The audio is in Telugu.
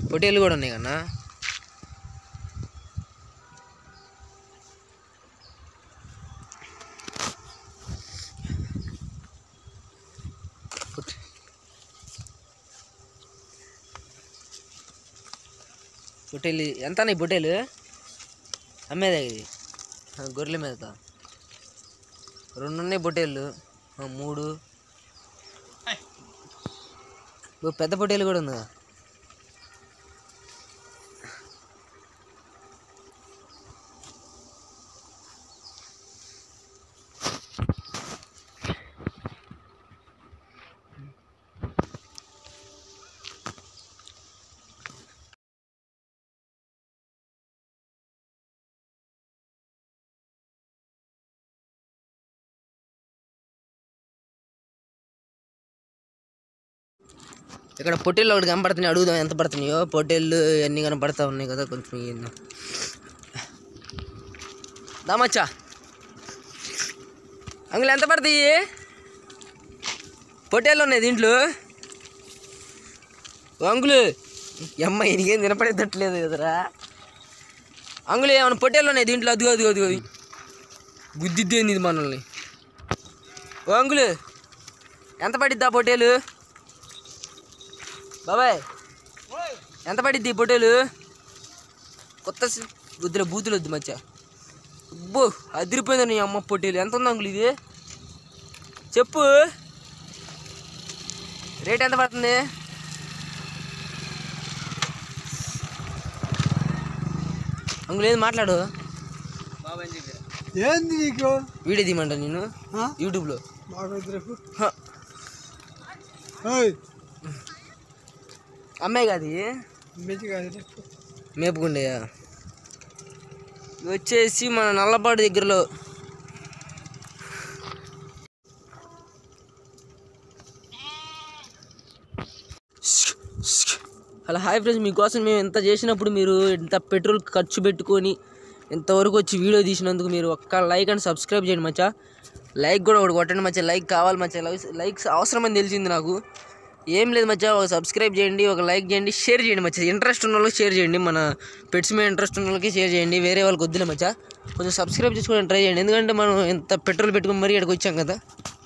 పొట్టేళ్ళు కూడా ఉన్నాయి కన్నా పొట్టే- పొట్టేలు ఎంత ఈ పొట్టేలు అమ్మేదే ఇది ఆ, గొర్రెల మీద రెండు ఉన్నాయి పొట్టేళ్ళు ఆ, మూడు ఓ, పెద్ద పొట్టేలు కూడా ఉందా ఇక్కడ పొట్టేళ్ళు ఒకటి కనపడుతున్నాయి అడుగుదాం ఎంత పడుతున్నాయో పొట్టేళ్ళు అన్నీ కనపడతా ఉన్నాయి కదా కొంచెం ఇయ్యండి. దామచ్చా అంగులు ఎంత పడతాయి పొట్టేళ్ళు ఉన్నాయి దీంట్లో ఓ అంగులు ఈ అమ్మ ఇదిగేం వినపడేటట్లేదు కదరా అంగులు ఏమైనా పొట్టేళ్ళు ఉన్నాయి దీంట్లో అదిగో అదిగో అదిగో గుద్దిద్దేంది ఇది మనల్ని ఓ అంగులు ఎంత పడిద్దా పొట్టేలు బాబాయ్ ఎంత పడిద్ది ఈ పొట్టేలు కొత్త సి- వద్దులే బూతులు వద్దు మచ్చ అబ్బో అదిరిపోయింది నీ అమ్మ పొట్టేలు ఎంత ఉంది అంకుల్ ఇది చెప్పు రేట్ ఎంత పడుతుంది అంకుల్ ఏది మాట్లాడు ఏంది నీకు వీడియో తీయమంటా నేను ఆ? యూట్యూబ్లో మాకు వద్దురకు హ, ఓయ్ అమ్మాయి కాదు మెచ్చి కాదు మేపుకుండేయా ఇవి వచ్చేసి మన నల్లపాడు దగ్గరలో హలో హాయ్ ఫ్రెండ్స్ మీకోసం మేము ఎంత చేసినప్పుడు మీరు ఇంత పెట్రోల్ ఖర్చు పెట్టుకొని ఇంతవరకు వచ్చి వీడియో తీసినందుకు మీరు ఒక్క లైక్ అండ్ సబ్స్క్రైబ్ చేయండి మచ్చా లైక్ కూడా ఒకటి కొట్టండి మచ్చా లైక్ కావాలి మచ్చా లైక్ లైక్స్ అవసరమని తెలిసింది నాకు ఏం లేదు మచ్చా ఒక సబ్స్క్రైబ్ చేయండి ఒక లైక్ చేయండి షేర్ చేయండి మచ్చా ఇంట్రెస్ట్ ఉన్న వాళ్ళకి షేర్ చేయండి మన పెట్స్ మీద ఇంట్రెస్ట్ ఉన్న వాళ్ళకి షేర్ చేయండి వేరే వాళ్ళకి వద్దులే మచ్చా కొంచెం సబ్స్క్రైబ్ చేసుకోవడానికి ట్రై చేయండి ఎందుకంటే మనం ఎంత పెట్రోల్ పెట్టుకుని మరీ ఇక్కడికి వచ్చాం కదా